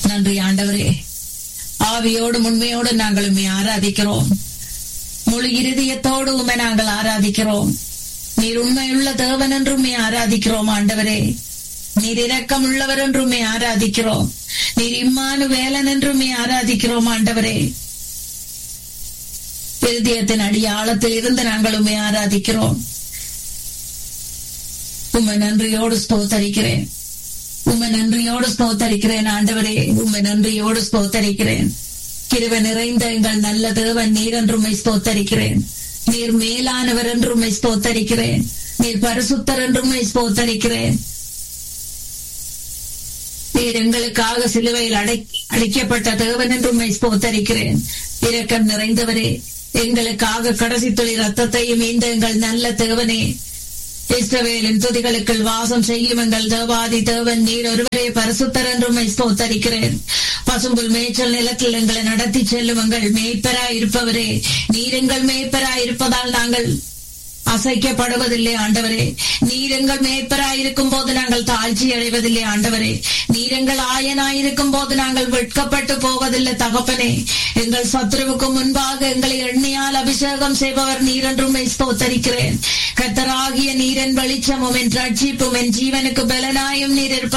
நன்றி ஆண்டவரே ஆவியோடு உண்மையோடு நாங்கள் உண்மை ஆராதிக்கிறோம் முழு இருதயத்தோடு உண்மை நாங்கள் ஆராதிக்கிறோம் நீர் உண்மையுள்ள தேவன் என்று உண்மை ஆராதிக்கிறோம் ஆண்டவரே நீர் இரக்கம் உள்ளவர் என்று உண்மை ஆராதிக்கிறோம் நீர் இம்மானு வேலன் என்று உண்மை ஆராதிக்கிறோம் ஆண்டவரே இருதயத்தின் அடியாளத்தில் இருந்து நாங்கள் உண்மை ஆராதிக்கிறோம் உண்மை நன்றியோடு ஸ்தோத்தரிக்கிறேன் உண்மை நன்றியோடு ஸ்தோத்தரிக்கிறேன் ஆண்டவரே உண்மை நன்றியோடு ஸ்தோத்தரிக்கிறேன் கிருவ நிறைந்த எங்கள் நல்ல தேவன் நீர் என்றுமை ஸ்தோத்தரிக்கிறேன் நீர் மேலானவர் என்றுமை ஸ்தோத்தரிக்கிறேன் நீர் பரிசுத்தர் என்றுமை ஸ்தோத்தரிக்கிறேன் நீர் எங்களுக்காக சிலுவையில் அடை அடைக்கப்பட்ட தேவன் என்றுமை ஸ்தோத்தரிக்கிறேன் இரக்கம் நிறைந்தவரே எங்களுக்காக கடைசி துளி ரத்தத்தையும் இந்த எங்கள் நல்ல தேவனே இஸ்ரவேலின் துதிகளுக்குள் வாசம் செய்யும் எங்கள் தேவாதி தேவன் நீர் ஒருவரே பரிசுத்தர் என்றும் ஸ்தோத்தரிக்கிறேன் பசும்புல் மேய்ச்சல் நிலத்தில் எங்களை நடத்தி செல்லும் எங்கள் மேய்ப்பராய் இருப்பவரே நீர் எங்கள் மேய்ப்பராய் இருப்பதால் நாங்கள் அசைக்கப்படுவதில்லை ஆண்டவரே நீர் எங்கள் மேய்ப்பராயிருக்கும் போது நாங்கள் தாழ்ச்சி அடைவதில்லை ஆண்டவரே நீர் எங்கள் ஆயனாயிருக்கும் போது நாங்கள் வெட்கப்பட்டு போவதில்லை தகப்பனே எங்கள் சத்ருவுக்கு முன்பாக எங்களை எண்ணெயால் அபிஷேகம் செய்பவர் நீர் என்றும் ஸ்தோத்தரிக்கிறேன் கத்தராகிய நீரின் வெளிச்சமும் என் ரட்சிப்பும் என் ஜீவனுக்கு பலனாயும் நீர் இருப்ப